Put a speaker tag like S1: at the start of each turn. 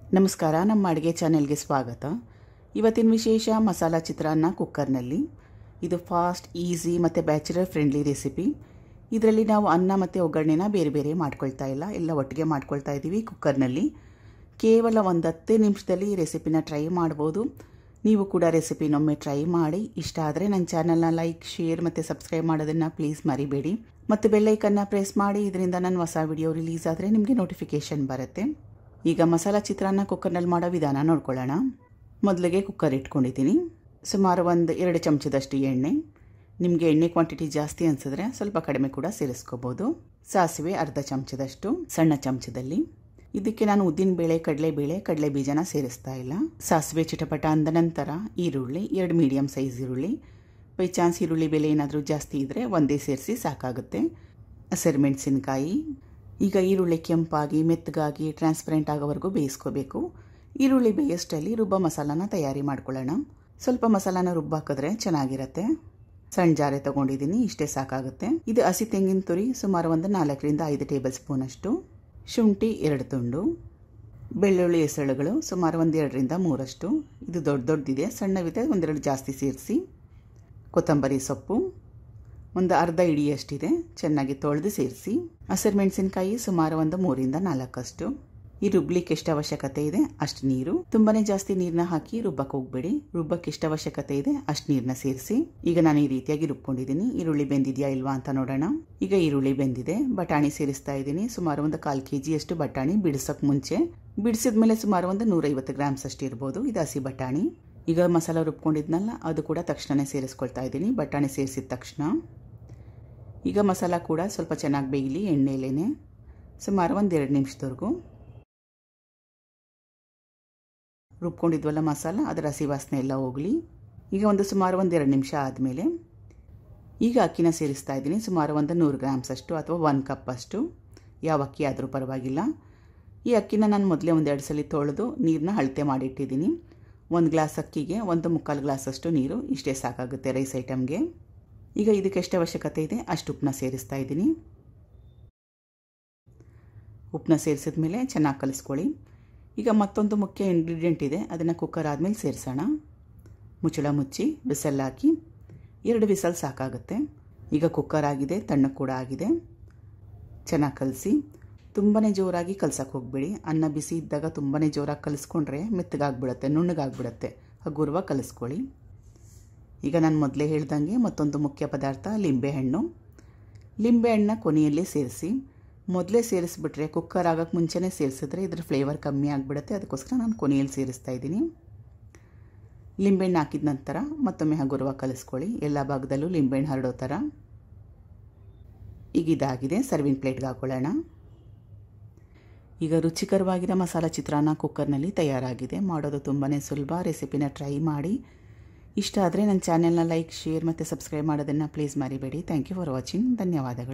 S1: ನಮಸ್ಕಾರ ನಮ್ಮ ಅಡುಗೆ ಚಾನೆಲ್ಗೆ ಸ್ವಾಗತ ಇವತ್ತಿನ ವಿಶೇಷ ಮಸಾಲ ಚಿತ್ರಾನ್ನ ಕುಕ್ಕರ್ನಲ್ಲಿ ಇದು ಫಾಸ್ಟ್ ಈಸಿ ಮತ್ತು ಬ್ಯಾಚುಲರ್ ಫ್ರೆಂಡ್ಲಿ ರೆಸಿಪಿ ಇದರಲ್ಲಿ ನಾವು ಅನ್ನ ಮತ್ತು ಒಗ್ಗರಣೆನ ಬೇರೆ ಬೇರೆ ಮಾಡ್ಕೊಳ್ತಾ ಇಲ್ಲ ಎಲ್ಲ ಒಟ್ಟಿಗೆ ಮಾಡ್ಕೊಳ್ತಾ ಇದ್ದೀವಿ ಕುಕ್ಕರ್ನಲ್ಲಿ ಕೇವಲ ಒಂದು ಹತ್ತೇ ನಿಮಿಷದಲ್ಲಿ ಈ ರೆಸಿಪಿನ ಟ್ರೈ ಮಾಡ್ಬೋದು ನೀವು ಕೂಡ ರೆಸಿಪಿನೊಮ್ಮೆ ಟ್ರೈ ಮಾಡಿ ಇಷ್ಟ ಆದರೆ ನನ್ನ ಚಾನಲ್ನ ಲೈಕ್ ಶೇರ್ ಮತ್ತು ಸಬ್ಸ್ಕ್ರೈಬ್ ಮಾಡೋದನ್ನು ಪ್ಲೀಸ್ ಮರಿಬೇಡಿ ಮತ್ತು ಬೆಲ್ಲೈಕನ್ನ ಪ್ರೆಸ್ ಮಾಡಿ ಇದರಿಂದ ನನ್ನ ಹೊಸ ವಿಡಿಯೋ ರಿಲೀಸ್ ಆದರೆ ನಿಮಗೆ ನೋಟಿಫಿಕೇಷನ್ ಬರುತ್ತೆ ಈಗ ಮಸಾಲ ಚಿತ್ರಾನ್ನ ಕುಕ್ಕರ್ನಲ್ಲಿ ಮಾಡೋ ವಿಧಾನ ನೋಡ್ಕೊಳ್ಳೋಣ ಮೊದಲಿಗೆ ಕುಕ್ಕರ್ ಇಟ್ಕೊಂಡಿದ್ದೀನಿ ಸುಮಾರು ಒಂದು ಎರಡು ಚಮಚದಷ್ಟು ಎಣ್ಣೆ ನಿಮಗೆ ಎಣ್ಣೆ ಕ್ವಾಂಟಿಟಿ ಜಾಸ್ತಿ ಅನಿಸಿದ್ರೆ ಸ್ವಲ್ಪ ಕಡಿಮೆ ಕೂಡ ಸೇರಿಸ್ಕೋಬೋದು ಸಾಸಿವೆ ಅರ್ಧ ಚಮಚದಷ್ಟು ಸಣ್ಣ ಚಮಚದಲ್ಲಿ ಇದಕ್ಕೆ ನಾನು ಉದ್ದಿನಬೇಳೆ ಕಡಲೆಬೇಳೆ ಕಡಲೆ ಬೀಜನ ಸೇರಿಸ್ತಾ ಇಲ್ಲ ಸಾಸಿವೆ ಚಿಟಪಟ ಅಂದ ನಂತರ ಈರುಳ್ಳಿ ಎರಡು ಮೀಡಿಯಮ್ ಸೈಜ್ ಈರುಳ್ಳಿ ಬೈ ಚಾನ್ಸ್ ಈರುಳ್ಳಿ ಬೆಲೆ ಏನಾದರೂ ಜಾಸ್ತಿ ಇದ್ದರೆ ಒಂದೇ ಸೇರಿಸಿ ಸಾಕಾಗುತ್ತೆ ಹಸಿರು ಮೆಣಸಿನ್ಕಾಯಿ ಈಗ ಈರುಳ್ಳಿ ಕೆಂಪಾಗಿ ಮೆತ್ತಗಾಗಿ ಟ್ರಾನ್ಸ್ಪರೆಂಟ್ ಆಗೋವರೆಗೂ ಬೇಯಿಸ್ಕೋಬೇಕು ಈರುಳ್ಳಿ ಬೇಯಷ್ಟಲ್ಲಿ ರುಬ್ಬ ಮಸಾಲಾನ ತಯಾರಿ ಮಾಡ್ಕೊಳ್ಳೋಣ ಸ್ವಲ್ಪ ಮಸಾಲಾನ ರುಬ್ಬಾಕಿದ್ರೆ ಚೆನ್ನಾಗಿರುತ್ತೆ ಸಣ್ಣ ಜಾರೆ ತೊಗೊಂಡಿದ್ದೀನಿ ಇಷ್ಟೇ ಸಾಕಾಗುತ್ತೆ ಇದು ಹಸಿ ತೆಂಗಿನ ತುರಿ ಸುಮಾರು ಒಂದು ನಾಲ್ಕರಿಂದ ಐದು ಟೇಬಲ್ ಸ್ಪೂನ್ ಅಷ್ಟು ಶುಂಠಿ ಎರಡು ತುಂಡು ಬೆಳ್ಳುಳ್ಳಿ ಎಸಳುಗಳು ಸುಮಾರು ಒಂದು ಎರಡರಿಂದ ಮೂರಷ್ಟು ಇದು ದೊಡ್ಡ ದೊಡ್ಡದಿದೆ ಸಣ್ಣವಿದೆ ಒಂದೆರಡು ಜಾಸ್ತಿ ಸೇರಿಸಿ ಕೊತ್ತಂಬರಿ ಸೊಪ್ಪು ಒಂದು ಅರ್ಧ ಇಡಿಯಷ್ಟಿದೆ ಚೆನ್ನಾಗಿ ತೊಳೆದು ಸೇರಿಸಿ ಹಸಿರು ಮೆಣಸಿನಕಾಯಿ ಸುಮಾರು ಒಂದು ಮೂರಿಂದ ನಾಲ್ಕಷ್ಟು ಈ ರುಬ್ಲಿಕ್ಕೆ ಎಷ್ಟು ಅವಶ್ಯಕತೆ ಇದೆ ಅಷ್ಟು ನೀರು ತುಂಬಾನೇ ಜಾಸ್ತಿ ನೀರನ್ನ ಹಾಕಿ ರುಬ್ಬಕ್ಕೆ ಹೋಗ್ಬೇಡಿ ರುಬ್ಬಕ್ಕೆ ಎಷ್ಟು ಅವಶ್ಯಕತೆ ಇದೆ ಅಷ್ಟು ನೀರನ್ನ ಸೇರಿಸಿ ಈಗ ನಾನು ಈ ರೀತಿಯಾಗಿ ರುಬ್ಕೊಂಡಿದ್ದೀನಿ ಈರುಳ್ಳಿ ಬೆಂದಿದೆಯಾ ಇಲ್ವಾ ಅಂತ ನೋಡೋಣ ಈಗ ಈರುಳ್ಳಿ ಬೆಂದಿದೆ ಬಟಾಣಿ ಸೇರಿಸ್ತಾ ಇದ್ದೀನಿ ಸುಮಾರು ಒಂದು ಕಾಲು ಕೆ ಜಿಯಷ್ಟು ಬಟಾಣಿ ಬಿಡಿಸೋಕೆ ಮುಂಚೆ ಬಿಡಿಸಿದ ಮೇಲೆ ಸುಮಾರು ಒಂದು ನೂರೈವತ್ತು ಗ್ರಾಮ್ಸ್ ಅಷ್ಟು ಇರ್ಬೋದು ಇದು ಹಸಿ ಬಟಾಣಿ ಈಗ ಮಸಾಲ ರುಬ್ಕೊಂಡಿದ್ನಲ್ಲ ಅದು ಕೂಡ ತಕ್ಷಣನೇ ಸೇರಿಸ್ಕೊಳ್ತಾ ಇದ್ದೀನಿ ಬಟಾಣಿ ಸೇರಿಸಿದ ತಕ್ಷಣ ಈಗ ಮಸಾಲ ಕೂಡ ಸ್ವಲ್ಪ ಚೆನ್ನಾಗಿ ಬೇಯಲಿ ಎಣ್ಣೆಲೇನೆ ಸುಮಾರು ಒಂದು ಎರಡು ನಿಮಿಷದವರೆಗೂ ರುಬ್ಕೊಂಡಿದ್ವಲ್ಲ ಮಸಾಲ ಅದರ ಹಸಿ ವಾಸನೆ ಎಲ್ಲ ಹೋಗಲಿ ಈಗ ಒಂದು ಸುಮಾರು ಒಂದು ಎರಡು ನಿಮಿಷ ಆದಮೇಲೆ ಈಗ ಅಕ್ಕಿನ ಸೇರಿಸ್ತಾ ಇದ್ದೀನಿ ಸುಮಾರು ಒಂದು ನೂರು ಗ್ರಾಮ್ಸ್ ಅಷ್ಟು ಅಥವಾ ಒಂದು ಕಪ್ ಅಷ್ಟು ಯಾವ ಅಕ್ಕಿ ಆದರೂ ಪರವಾಗಿಲ್ಲ ಈ ಅಕ್ಕಿನ ನಾನು ಮೊದಲೇ ಒಂದು ಎರಡು ಸಲ ತೊಳೆದು ನೀರನ್ನ ಅಳತೆ ಮಾಡಿಟ್ಟಿದ್ದೀನಿ ಒಂದು ಗ್ಲಾಸ್ ಅಕ್ಕಿಗೆ ಒಂದು ಮುಕ್ಕಾಲು ಗ್ಲಾಸಷ್ಟು ನೀರು ಇಷ್ಟೇ ಸಾಕಾಗುತ್ತೆ ರೈಸ್ ಐಟಮ್ಗೆ ಈಗ ಇದಕ್ಕೆ ಎಷ್ಟು ಅವಶ್ಯಕತೆ ಇದೆ ಅಷ್ಟು ಉಪ್ಪನ್ನ ಸೇರಿಸ್ತಾ ಇದ್ದೀನಿ ಉಪ್ಪನ್ನ ಸೇರಿಸಿದ ಮೇಲೆ ಚೆನ್ನಾಗಿ ಕಲಿಸ್ಕೊಳ್ಳಿ ಈಗ ಮತ್ತೊಂದು ಮುಖ್ಯ ಇಂಗ್ರೀಡಿಯೆಂಟ್ ಇದೆ ಅದನ್ನು ಕುಕ್ಕರ್ ಆದಮೇಲೆ ಸೇರಿಸೋಣ ಮುಚ್ಚಳ ಮುಚ್ಚಿ ವಿಸಲ್ ಹಾಕಿ ಎರಡು ವಿಸಲ್ ಸಾಕಾಗುತ್ತೆ ಈಗ ಕುಕ್ಕರ್ ಆಗಿದೆ ತಣ್ಣಗೆ ಕೂಡ ಆಗಿದೆ ಚೆನ್ನಾಗಿ ಕಲಸಿ ತುಂಬಾ ಜೋರಾಗಿ ಕಲ್ಸಕ್ಕೆ ಹೋಗ್ಬೇಡಿ ಅನ್ನ ಬಿಸಿ ಇದ್ದಾಗ ತುಂಬಾ ಜೋರಾಗಿ ಕಲಿಸ್ಕೊಂಡ್ರೆ ಮೆತ್ತಗಾಗ್ಬಿಡುತ್ತೆ ನುಣ್ಣಗಾಗ್ಬಿಡುತ್ತೆ ಹಗುರವಾಗಿ ಕಲಿಸ್ಕೊಳ್ಳಿ ಈಗ ನಾನು ಮೊದಲೇ ಹೇಳ್ದಂಗೆ ಮತ್ತೊಂದು ಮುಖ್ಯ ಪದಾರ್ಥ ಲಿಂಬೆಹಣ್ಣು ಲಿಂಬೆಹಣ್ಣನ್ನ ಕೊನೆಯಲ್ಲೇ ಸೇರಿಸಿ ಮೊದಲೇ ಸೇರಿಸ್ಬಿಟ್ರೆ ಕುಕ್ಕರ್ ಆಗೋಕ್ಕೆ ಮುಂಚೆನೇ ಸೇರಿಸಿದ್ರೆ ಇದ್ರ ಫ್ಲೇವರ್ ಕಮ್ಮಿ ಆಗಿಬಿಡುತ್ತೆ ಅದಕ್ಕೋಸ್ಕರ ನಾನು ಕೊನೆಯಲ್ಲಿ ಸೇರಿಸ್ತಾ ಇದ್ದೀನಿ ಲಿಂಬೆಹಣ್ಣು ಹಾಕಿದ ನಂತರ ಮತ್ತೊಮ್ಮೆ ಹಗುರವಾಗಿ ಕಲಿಸ್ಕೊಳ್ಳಿ ಎಲ್ಲ ಭಾಗದಲ್ಲೂ ಲಿಂಬೆಹಣ್ಣು ಹರಡೋ ಥರ ಈಗ ಇದಾಗಿದೆ ಸರ್ವಿಂಗ್ ಪ್ಲೇಟ್ಗೆ ಹಾಕೊಳ್ಳೋಣ ಈಗ ರುಚಿಕರವಾಗಿರೋ ಮಸಾಲ ಚಿತ್ರಾನ್ನ ಕುಕ್ಕರ್ನಲ್ಲಿ ತಯಾರಾಗಿದೆ ಮಾಡೋದು ತುಂಬಾ ಸುಲಭ ರೆಸಿಪಿನ ಟ್ರೈ ಮಾಡಿ ಇಷ್ಟ ಆದರೆ ನನ್ನ ಚಾನೆಲ್ನ ಲೈಕ್ ಶೇರ್ ಮತ್ತು ಸಬ್ಸ್ಕ್ರೈಬ್ ಮಾಡೋದನ್ನು ಪ್ಲೀಸ್ ಮರಿಬೇಡಿ ಥ್ಯಾಂಕ್ ಯು ಫಾರ್ ವಾಚಿಂಗ್ ಧನ್ಯವಾದಗಳು